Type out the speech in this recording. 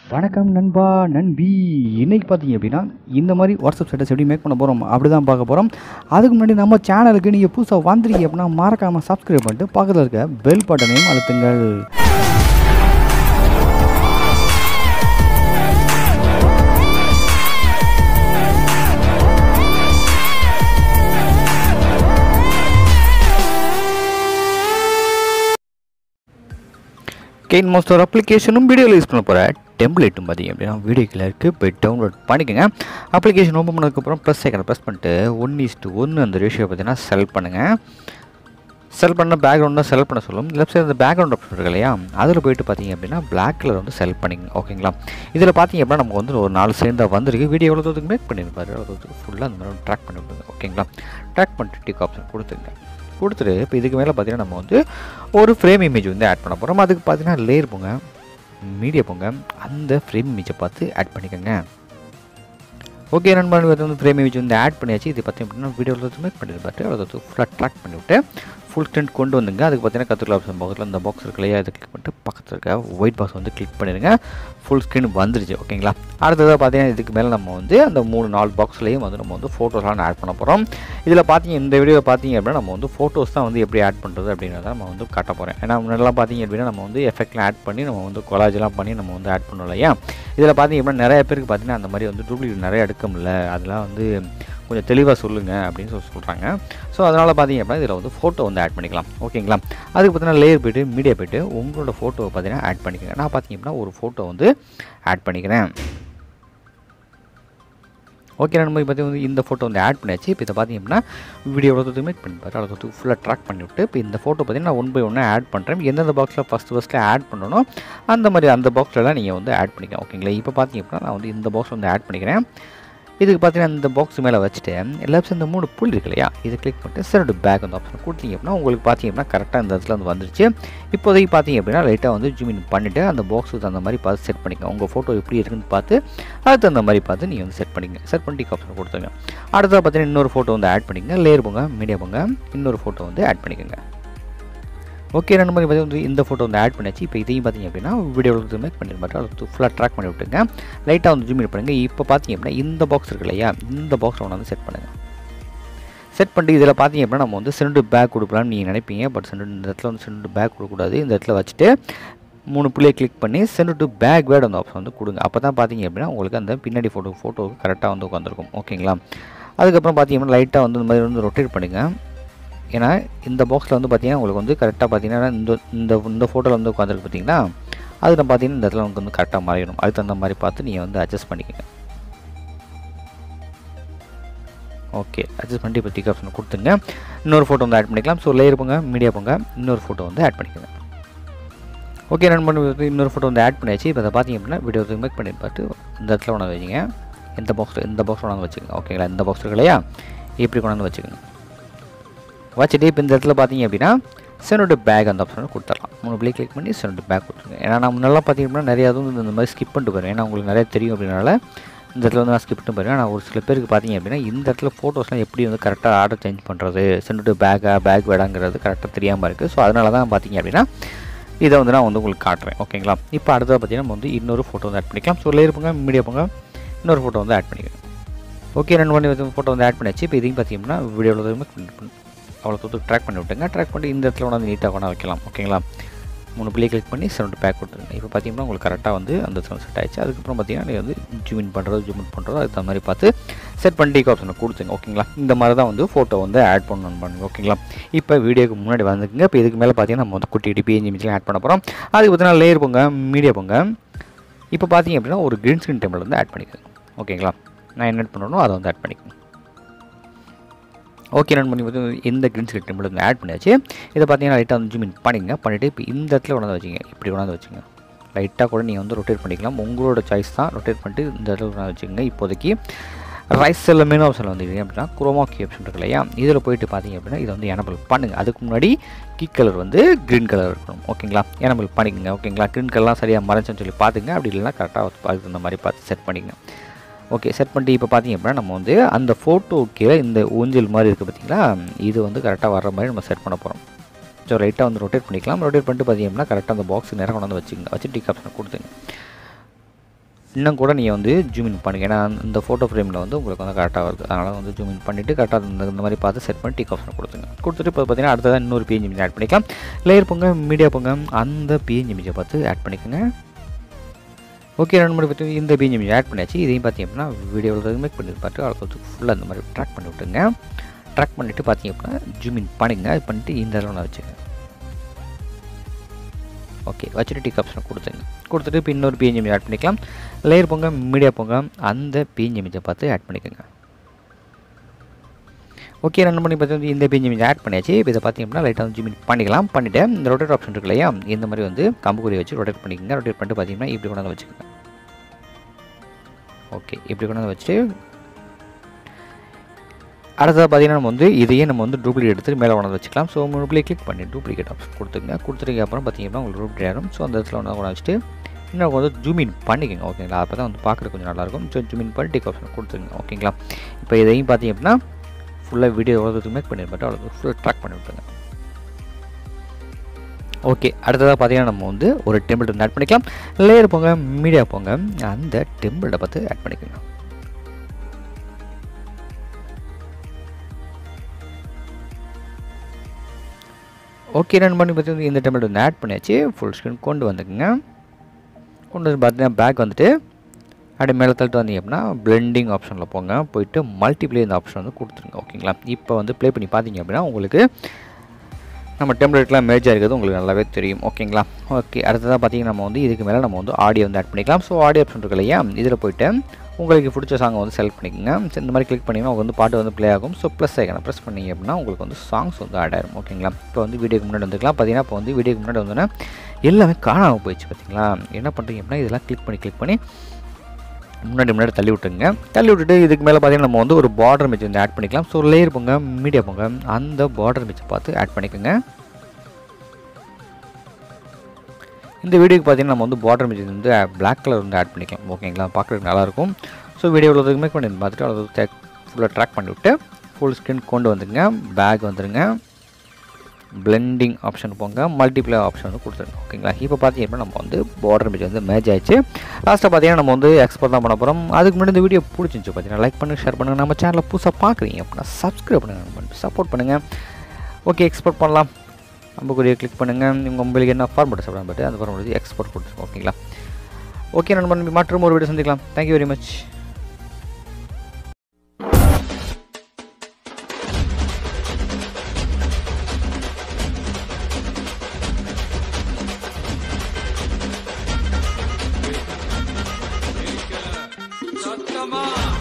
வணக்கம் நண்பா நண்பி இன்னைக்கு பார்த்தீங்க அப்படின்னா இந்த மாதிரி வாட்ஸ்அப் ஸ்டேட்டஸ் எப்படி மேக் பண்ண போகிறோம் அப்படி தான் பார்க்க போகிறோம் அதுக்கு முன்னாடி நம்ம சேனலுக்கு நீங்கள் புதுசாக வந்துருக்கீங்க அப்படின்னா மறக்காமல் சப்ஸ்கிரைப் பண்ணிட்டு பக்கத்தில் இருக்க பெல் பட்டனையும் அழுத்துங்கள் கெயின் மோஸ்டர் அப்ளிகேஷனும் வீடியோவில் யூஸ் பண்ண போகிற டெம்ப்ளேட்டும் பார்த்தீங்க அப்படின்னா வீடியோ கீழே இருக்குது போய் டவுன்லோட் பண்ணிக்கோங்க அப்ளிகேஷன் ஓப்பன் பண்ணதுக்கப்புறம் ப்ளஸ் செகண்ட் ப்ரெஸ் பண்ணிட்டு ஒன் இஸ்ட்டு ஒன்று அந்த ரேஷியோ பார்த்தீங்கன்னா செலக்ட் பண்ணுங்கள் செலக்ட் பண்ண பேக்ரவுண்ட் தான் செலக்ட் பண்ண சொல்லும் லெஃப்ட் சைடு அந்த பேக்ரவுண்ட் ஆப்ஷன் இருக்கு இல்லையா அதில் போயிட்டு பார்த்தீங்க அப்படின்னா பிளாக் கலர் வந்து செலக்ட் பண்ணிங்க ஓகேங்களா இதில் பார்த்தீங்க அப்படின்னா நமக்கு வந்து ஒரு நாலு சேர்ந்து வந்திருக்கு வீடியோ எவ்வளோ தூரத்துக்கு மேக் பண்ணியிருப்பாரு அவ்வளோ ஃபுல்லாக அந்த மாதிரி ட்ராக் பண்ணி விடுங்க ஓகேங்களா ட்ராக் பண்ணிட்டு டிக் ஆப்ஷன் கொடுத்துருங்க கொடுத்துட்டு இப்போ இதுக்கு மேலே பார்த்தீங்கன்னா நம்ம வந்து ஒரு ஃப்ரேம் இமேஜ் வந்து ஆட் பண்ண போகிறோம் அதுக்கு பார்த்தீங்கன்னா லேயர் போங்க மீடியா போங்க அந்த ஃப்ரேம் இமேஜை பார்த்து ஆட் பண்ணிக்கோங்க ஓகே நண்பன் வந்து ஃப்ரேம் இமேஜ் வந்து ஆட் பண்ணியாச்சு இது பார்த்தீங்க அப்படின்னா வீடியோவில் மேக் பண்ணி பார்த்து அவ்வளோ ஃபுல்லாக ட்ராக் பண்ணிவிட்டு ஃபுல் ஸ்டென்ட் கொண்டு வந்துங்க அதுக்கு பார்த்தீங்கன்னா கற்றுக்கல ஆப்ஷன் பக்கத்தில் இந்த பாக்ஸ் இருக்கு இல்லையா இதை கிளிக் பண்ணிட்டு பக்கத்தில் இருக்க ஒயிட் பாக்ஸ் வந்து கிளிக் பண்ணிடுங்க ஃபுல் ஸ்க்ரீன் வந்துருச்சு ஓகேங்களா அடுத்ததாக பார்த்தீங்கன்னா இதுக்கு மேலே நம்ம வந்து அந்த மூணு நாலு பாக்ஸ்லேயும் வந்து நம்ம வந்து ஃபோட்டோஸ்லாம் ஆட் பண்ண போகிறோம் இதில் பார்த்தீங்க இந்த வீடியோவில் பார்த்தீங்க அப்படின்னா நம்ம வந்து ஃபோட்டோஸ் தான் வந்து எப்படி ஆட் பண்ணுறது அப்படின்றத நம்ம வந்து காட்ட போகிறேன் ஏன்னா முன்னாடிலாம் பார்த்தீங்க அப்படின்னா நம்ம வந்து எஃபெக்ட்லாம் ஆட் பண்ணி நம்ம வந்து கொலாஜெலாம் பண்ணி நம்ம வந்து ஆட் பண்ணோம் இல்லையா இதில் பார்த்தீங்க அப்படின்னா நிறைய பேருக்கு பார்த்தீங்கன்னா அந்த மாதிரி வந்து டூப்ளிகேட் நிறைய எடுக்க முடியல அதெல்லாம் வந்து கொஞ்சம் தெளிவாக சொல்லுங்கள் அப்படின்னு சொல்லி சொல்கிறாங்க ஸோ அதனால் பார்த்தீங்க அப்படின்னா இதில் வந்து ஃபோட்டோ வந்து ஆட் பண்ணிக்கலாம் ஓகேங்களா அதுக்கு பார்த்தீங்கன்னா லேயர் போய்ட்டு மீடியா போய்ட்டு உங்களோட ஃபோட்டோவை பார்த்தீங்கன்னா ஆட் பண்ணிக்கோங்க நான் பார்த்தீங்க அப்படின்னா ஒரு ஃபோட்டோ வந்து ஆட் பண்ணிக்கிறேன் ஓகே நம்ம இப்போ வந்து இந்த ஃபோட்டோ வந்து ஆட் பண்ணியாச்சு இப்போ இதை பார்த்தீங்க அப்படின்னா வீடியோ எவ்வளோ மேக் பண்ணி பாரு அவ்வளோ ஃபுல்லாக ட்ராக் பண்ணி விட்டு இப்போ இந்த ஃபோட்டோ பார்த்தீங்கன்னா நான் ஒன் பை ஒன்று ஆட் பண்ணுறேன் எந்தெந்த பாக்ஸில் ஃபஸ்ட்டு ஃபஸ்ட்டில் ஆட் பண்ணணும் அந்த மாதிரி அந்த பாக்ஸ்லலாம் நீங்கள் வந்து ஆட் பண்ணிக்கலாம் ஓகேங்களா இப்போ பார்த்தீங்க அப்படின்னா நான் வந்து இந்த பாக்ஸ் வந்து ஆட் பண்ணிக்கிறேன் இதுக்கு பார்த்தீங்கன்னா இந்த பாக்ஸ் மேலே வச்சுட்டு லெஃப்ட் இந்த மூணு புல் இருக்கு இல்லையா இதை கிளிக் பண்ணிட்டு செரடு பேக் அந்த ஆப்ஷன் கொடுத்தீங்க அப்படின்னா உங்களுக்கு பார்த்தீங்க அப்படின்னா கரெக்டாக இந்த இடத்துல வந்து வந்துருச்சு இப்போதைக்கு பார்த்தீங்க அப்படின்னா லைட்டாக வந்து ஜூம் இன் பண்ணிவிட்டு அந்த பாக்ஸுக்கு தகுந்த மாதிரி பார்த்து செட் பண்ணிக்கோங்க உங்கள் ஃபோட்டோ எப்படி இருக்குன்னு பார்த்து அதுக்கு தகுந்த மாதிரி பார்த்து நீங்கள் வந்து செட் பண்ணிங்க செட் பண்ணி டிக் ஆப்ஷன் கொடுத்துங்க அடுத்தது பார்த்தீங்கன்னா இன்னொரு ஃபோட்டோ வந்து ஆட் பண்ணிக்கங்க லேயர் போங்க மீடியா போங்க இன்னொரு ஃபோட்டோ வந்து ஆட் பண்ணிக்கோங்க ஓகே ரெண்டு மாதிரி பார்த்து வந்து இந்த ஃபோட்டோ வந்து ஆட் பண்ணியாச்சு இப்போ இதையும் பார்த்தீங்க அப்படின்னா வீடியோவில் மேக் பண்ணிருப்பாரு அது ஃபுல்லாக ட்ராக் பண்ணி விட்டுங்க லைட்டாக வந்து ஜூம் பண்ணுங்க இப்போ பார்த்தீங்க அப்படின்னா இந்த பாக்ஸ் இருக்கு இல்லையா இந்த பாக்ஸில் ஒன்று வந்து செட் பண்ணுங்கள் செட் பண்ணிட்டு இதில் பார்த்தீங்க அப்படின்னா நம்ம வந்து சென்டு பேக் கொடுக்கலாம்னு நீங்கள் நினைப்பீங்க பட் சென்டு இந்த இடத்துல வந்து சென்டு பேக் கொடுக்கக்கூடாது இந்த இடத்துல வச்சுட்டு மூணு புள்ளியை கிளிக் பண்ணி சென்டு டு பேக் வேர்டு அந்த ஆப்ஷன் வந்து கொடுங்க அப்போ தான் பார்த்தீங்க அப்படின்னா உங்களுக்கு அந்த பின்னாடி ஃபோட்டோ ஃபோட்டோவுக்கு கரெக்டாக வந்து உட்காந்துருக்கும் ஓகேங்களா அதுக்கப்புறம் பார்த்தீங்க அப்படின்னா லைட்டாக வந்து இந்த மாதிரி வந்து ரொட்டேட் பண்ணுங்கள் ஏன்னா இந்த பாக்ஸில் வந்து பார்த்தீங்கன்னா உங்களுக்கு வந்து கரெக்டாக பார்த்தீங்கன்னா இந்த இந்த இந்த ஃபோட்டோவில் வந்து உட்காந்துருக்கு பார்த்தீங்கன்னா அது நம்ம பார்த்தீங்கன்னா இந்த இடத்துல உங்களுக்கு வந்து கரெக்டாக மாறிடும் அதுக்கு தகுந்த மாதிரி பார்த்து நீங்கள் வந்து அட்ஜஸ்ட் பண்ணிக்கோங்க ஓகே அட்ஜஸ்ட் பண்ணிட்டு இப்போ டிக் ஆப்ஷன் கொடுத்துங்க இன்னொரு ஃபோட்டோ வந்து ஆட் பண்ணிக்கலாம் ஸோ லேயர் போங்க மீடியா போங்க இன்னொரு ஃபோட்டோ வந்து ஆட் பண்ணிக்கோங்க ஓகே ரன் பண்ணி இன்னொரு ஃபோட்டோ வந்து ஆட் பண்ணியாச்சு இப்போ அதை பார்த்தீங்க அப்படின்னா வீடியோ மேக் பண்ணி பார்த்து இந்த இடத்துல ஒன்று வைங்க எந்த பாக்ஸில் இந்த பாக்ஸ் கொண்டாந்து வச்சுக்கோங்க ஓகேங்களா இந்த பாக்ஸ் இருக்கு இல்லையா இப்படி கொண்டாந்து வச்சுக்கோங்க வச்சுட்டு இப்போ இந்த இடத்துல பார்த்தீங்க அப்படின்னா செனோட பேக் அந்த ஆப்ஷனை கொடுத்துடலாம் மூணு பிளே கிளிக் பண்ணி செனோட பேக் கொடுத்துருங்க ஏன்னா நான் முன்னெல்லாம் பார்த்தீங்க அப்படின்னா நிறையா வந்து இந்த மாதிரி ஸ்கிப் பண்ணிட்டு போயிடுவேன் ஏன்னா உங்களுக்கு நிறைய தெரியும் அப்படின்னால இந்த இடத்துல வந்து நான் ஸ்கிப் பண்ணிட்டு போயிடுவேன் ஆனால் ஒரு சில பேருக்கு பார்த்தீங்க அப்படின்னா இந்த இடத்துல ஃபோட்டோஸ்லாம் எப்படி வந்து கரெக்டாக ஆர்டர் சேஞ்ச் பண்ணுறது சென்டு பேக்கா பேக் வேடாங்கிறது கரெக்டாக தெரியாமல் இருக்குது ஸோ அதனால தான் பார்த்தீங்க அப்படின்னா இதை வந்து நான் வந்து உங்களுக்கு காட்டுறேன் ஓகேங்களா இப்போ அடுத்தது பார்த்தீங்கன்னா நம்ம வந்து இன்னொரு ஃபோட்டோ வந்து ஆட் பண்ணிக்கலாம் ஸோ லேயர் போங்க மீடியா போங்க இன்னொரு ஃபோட்டோ வந்து ஆட் பண்ணிக்கலாம் ஓகே ரெண்டு பண்ணி ஃபோட்டோ வந்து ஆட் பண்ணியாச்சு இப்போ இதையும் பார்த்தீங்கன்னா வீடியோவில் அவ்வளோ தூரத்துக்கு ட்ராக் பண்ணி விட்டுங்க ட்ராக் பண்ணி இந்த இடத்துல கொண்டாந்து நீட்டாக கொண்டா வைக்கலாம் ஓகேங்களா மூணு பிள்ளை கிளிக் பண்ணி சவுண்ட் பேக் கொடுத்துருங்க இப்போ பார்த்தீங்கன்னா உங்களுக்கு கரெக்டாக வந்து அந்த சவுண்ட் செட் ஆயிடுச்சு அதுக்கப்புறம் பார்த்தீங்கன்னா நீங்கள் வந்து ஜூம் இன் பண்ணுறது ஜூம் இன் பண்ணுறது அதுக்கு தகுந்த மாதிரி பார்த்து செட் பண்ணி டீக் ஆப்ஷனை கொடுத்துங்க ஓகேங்களா இந்த மாதிரி தான் வந்து ஃபோட்டோ வந்து ஆட் பண்ணணும் பண்ணுங்க ஓகேங்களா இப்போ வீடியோக்கு முன்னாடி வந்துக்குங்க இப்போ இதுக்கு மேலே பார்த்தீங்கன்னா நம்ம வந்து குட்டி குட்டி பிஎன்ஜி இமேஜ்லாம் ஆட் பண்ண போகிறோம் அதுக்கு பார்த்தீங்கன்னா லேயர் போங்க மீடியா போங்க இப்போ பார்த்தீங்க அப்படின்னா ஒரு க்ரீன் ஸ்க்ரீன் டேபிள் வந்து ஆட் பண்ணிக்கோங்க ஓகேங்களா நான் என்ன ஆட் பண்ணணும் அதை வந்து ஆட் பண்ணிக்கோங்க ஓகே ரன் பண்ணி வந்து எந்த க்ரீன் ஸ்கிரீன் டெம்பிள் வந்து ஆட் பண்ணியாச்சு இதை பார்த்தீங்கன்னா லைட்டாக வந்து ஜூம் இன் பண்ணிங்க பண்ணிவிட்டு இப்போ இந்த இடத்துல கொண்டாந்து வச்சுங்க இப்படி கொண்டாந்து வச்சுங்க லைட்டாக கூட நீங்கள் வந்து ரொட்டேட் பண்ணிக்கலாம் உங்களோட சாய்ஸ் தான் ரொட்டேட் பண்ணிட்டு இந்த இடத்துல கொண்டாந்து வச்சுங்க இப்போதைக்கு ரைஸ் செல்ல மெனு ஆப்ஷன் வந்துருக்கீங்க அப்படின்னா குரோமா கீ ஆப்ஷன் இருக்கு இல்லையா இதில் போயிட்டு பார்த்தீங்க அப்படின்னா இதை வந்து எனபிள் பண்ணுங்கள் அதுக்கு முன்னாடி கீ கலர் வந்து க்ரீன் கலர் இருக்கணும் ஓகேங்களா எனபிள் பண்ணிக்கங்க ஓகேங்களா க்ரீன் கலர்லாம் சரியாக மறைச்சுன்னு சொல்லி பார்த்துங்க அப்படி இல்லைன்னா கரெக்டாக அதுக்கு இந்த மாதிரி பார்த்து செட் பண்ணிக்கங்க ஓகே செட் பண்ணிட்டு இப்போ பார்த்தீங்க அப்படின்னா நம்ம வந்து அந்த ஃபோட்டோ கீழே இந்த ஊஞ்சல் மாதிரி இருக்குது பார்த்தீங்களா இது வந்து கரெக்டாக வர்ற மாதிரி நம்ம செட் பண்ண போகிறோம் ஸோ லைட்டாக வந்து ரொட்டேட் பண்ணிக்கலாம் ரொட்டேட் பண்ணிட்டு பார்த்தீங்க அப்படின்னா கரெக்டாக அந்த பாக்ஸ் நேரம் கொண்டு வந்து வச்சுங்க வச்சு டிக் ஆப்ஷன் கொடுத்துங்க இன்னும் கூட நீங்கள் வந்து ஜூம் இன் பண்ணுங்க ஏன்னா இந்த ஃபோட்டோ ஃப்ரேமில் வந்து உங்களுக்கு வந்து கரெக்டாக வருது அதனால் வந்து ஜூம் இன் பண்ணிவிட்டு கரெக்டாக இந்த இந்த மாதிரி பார்த்து செட் பண்ணி டிக் ஆப்ஷன் கொடுத்துங்க கொடுத்துட்டு இப்போ பார்த்தீங்கன்னா அடுத்ததாக இன்னொரு பிஎன்ஜி இமேஜ் ஆட் பண்ணிக்கலாம் லேயர் போங்க மீடியா போங்க அந்த பிஎன்ஜி இமேஜை பார்த்து ஆட் பண்ணிக்கோங்க ஓகே ரெண்டு மூணு பற்றி இந்த பிஎன்ஜி இமேஜ் ஆட் பண்ணியாச்சு இதையும் பார்த்தீங்க அப்படின்னா வீடியோவில் மேக் பண்ணி பார்த்து அளவுக்கு ஃபுல்லாக இந்த மாதிரி ட்ராக் பண்ணி விட்டுங்க ட்ராக் பண்ணிவிட்டு பார்த்தீங்க அப்படின்னா ஜூம் இன் பண்ணிங்க அது பண்ணிட்டு இந்த அளவில் வச்சுங்க ஓகே வச்சுட்டு டிக் ஆப்ஷனை கொடுத்துங்க கொடுத்துட்டு இப்போ இன்னொரு பிஎன்ஜி இமேஜ் ஆட் பண்ணிக்கலாம் லேயர் போங்க மீடியா போங்க அந்த பிஎன்ஜி இமேஜை பார்த்து ஆட் பண்ணிக்கோங்க ஓகே ரெண்டு மணி பார்த்து இந்த பிஎன்ஜி இமேஜ் ஆட் பண்ணியாச்சு இப்போ இதை பார்த்தீங்க அப்படின்னா லைட்டாக வந்து ஜூம் இன் பண்ணிக்கலாம் பண்ணிவிட்டு இந்த ரொட்டேட் ஆப்ஷன் இருக்கு இல்லையா இந்த மாதிரி வந்து கம்புக்குரிய வச்சு ரொட்டேட் பண்ணிக்கோங்க ரொட்டேட் பண்ணிட்டு பார்த்தீங்கன்னா இப்படி கொண்டாந்து வச்சுக்கோங்க ஓகே இப்படி கொண்டாந்து வச்சுட்டு அடுத்ததாக பார்த்தீங்கன்னா நம்ம வந்து இதையே நம்ம வந்து டூப்ளிகேட் எடுத்து மேலே கொண்டாந்து வச்சுக்கலாம் ஸோ டூப்ளிகேட் கிளிக் பண்ணி டூப்ளிகேட் ஆப்ஷன் கொடுத்துங்க கொடுத்துட்டு அப்புறம் பார்த்தீங்கன்னா உங்களுக்கு டூப்ளிகேட் ஆகும் ஸோ அந்த இடத்துல ஒன்று கொண்டு வச்சுட்டு இன்னும் வந்து ஜூம் இன் பண்ணிக்கோங்க ஓகேங்களா அப்போ தான் வந்து பார்க்குறது கொஞ்சம் நல்லாயிருக்கும் ஸோ ஜூம் இன் பண்ணி டிக் ஆப்ஷன் கொடுத்துருங்க ஓகேங்களா இப்போ இதையும் பார்த்தீங்க அப்படின்னா ஃபுல்லாக வீடியோ எவ்வளோ மேக் பண்ணியிருப்பேன் அவ்வளோ ஃபுல்லாக ட்ராக் பண்ணி விட்டுருங்க ஓகே அடுத்ததாக பார்த்தீங்கன்னா நம்ம வந்து ஒரு டெம்பிள் வந்து ஆட் பண்ணிக்கலாம் லேயர் போங்க மீடியா போங்க அந்த டெம்பிளை பார்த்து ஆட் பண்ணிக்கோங்க ஓகே ரன் பண்ணி பார்த்து இந்த டெம்பிள் வந்து ஆட் பண்ணியாச்சு ஃபுல் ஸ்க்ரீன் கொண்டு வந்துக்குங்க கொண்டு வந்து பார்த்தீங்கன்னா பேக் வந்துட்டு அப்படியே மேலே தள்ளிட்டு வந்தீங்க அப்படின்னா பிளெண்டிங் ஆப்ஷனில் போங்க போயிட்டு மல்டிப்ளே இந்த ஆப்ஷன் வந்து கொடுத்துருங்க ஓகேங்களா இப்போ வந்து ப்ளே பண்ணி பார்த்தீங்க அப்படின்னா உங்களுக்கு நம்ம டெம்ப்ளேட்லாம் மேஜாக இருக்கிறது உங்களுக்கு நல்லாவே தெரியும் ஓகேங்களா ஓகே அடுத்ததாக பார்த்தீங்கன்னா நம்ம வந்து இதுக்கு மேலே நம்ம வந்து ஆடியோ வந்து ஆட் பண்ணிக்கலாம் ஸோ ஆடியோ ஆப்ஷன் இருக்கு இல்லையா இதில் போயிட்டு உங்களுக்கு பிடிச்ச சாங்கை வந்து செலக்ட் பண்ணிக்கோங்க So, இந்த மாதிரி கிளிக் பண்ணிங்கன்னா உங்களுக்கு வந்து பாட்டு வந்து ப்ளே ஆகும் ஸோ ப்ளஸ் ஐக்கனை ப்ரெஸ் பண்ணிங்க அப்படின்னா உங்களுக்கு வந்து சாங்ஸ் வந்து ஆட் ஆயிரும் ஓகேங்களா இப்போ வந்து வீடியோக்கு முன்னாடி வந்துக்கலாம் பார்த்தீங்கன்னா இப்போ வந்து வீடியோக்கு முன்னாடி வந்தோன்னா எல்லாமே காணாமல் போயிடுச்சு பார்த்தீங்களா என்ன பண்ணுறீங்க அப்படின்னா இதெல்லாம் கிளிக் பண்ணி கிளிக் பண்ணி முன்னாடி முன்னாடி தள்ளி விட்டுங்க தள்ளி விட்டுட்டு இதுக்கு மேலே பார்த்தீங்கன்னா நம்ம வந்து ஒரு பார்டர் மேட்ச் வந்து ஆட் பண்ணிக்கலாம் ஸோ லேயர் போங்க மீடியா போங்க அந்த பார்டர் மேட்சை பார்த்து ஆட் பண்ணிக்கோங்க இந்த வீடியோக்கு பார்த்தீங்கன்னா நம்ம வந்து பார்டர் மேட்ச் வந்து பிளாக் கலர் வந்து ஆட் பண்ணிக்கலாம் ஓகேங்களா பார்க்குறதுக்கு நல்லாயிருக்கும் ஸோ வீடியோவில் உள்ளதுக்கு மேக் பண்ணி பார்த்துட்டு அதை ஃபுல்லாக ட்ராக் பண்ணி விட்டு ஃபுல் ஸ்க்ரீன் கொண்டு வந்துருங்க பேக் வந்துருங்க பிளெண்டிங் ஆப்ஷன் போங்க மல்டிப்ளை ஆப்ஷன் வந்து கொடுத்துருங்க ஓகேங்களா இப்போ பார்த்தீங்கன்னா நம்ம வந்து பார்டர் மேட்ச் வந்து மேட்ச் ஆயிடுச்சு லாஸ்ட்டாக பார்த்தீங்கன்னா நம்ம வந்து எக்ஸ்போர்ட் தான் பண்ண போகிறோம் அதுக்கு முன்னாடி இந்த வீடியோ பிடிச்சிருந்துச்சு பார்த்தீங்கன்னா லைக் பண்ணுங்கள் ஷேர் பண்ணுங்கள் நம்ம சேனலில் புதுசாக பார்க்குறீங்க அப்படின்னா சப்ஸ்கிரைப் பண்ணுங்கள் சப்போர்ட் பண்ணுங்கள் ஓகே எக்ஸ்போர்ட் பண்ணலாம் அம்புக்குரிய கிளிக் பண்ணுங்கள் உங்கள் மொபைலுக்கு என்ன ஃபார்மேட் சாப்பிட பட் அந்த ஃபார்மேட் எக்ஸ்போர்ட் கொடுத்துருங்க ஓகேங்களா ஓகே நண்பன் மற்றும் ஒரு வீடியோ சந்திக்கலாம் தேங்க்யூ வெரி மச் சத்தமா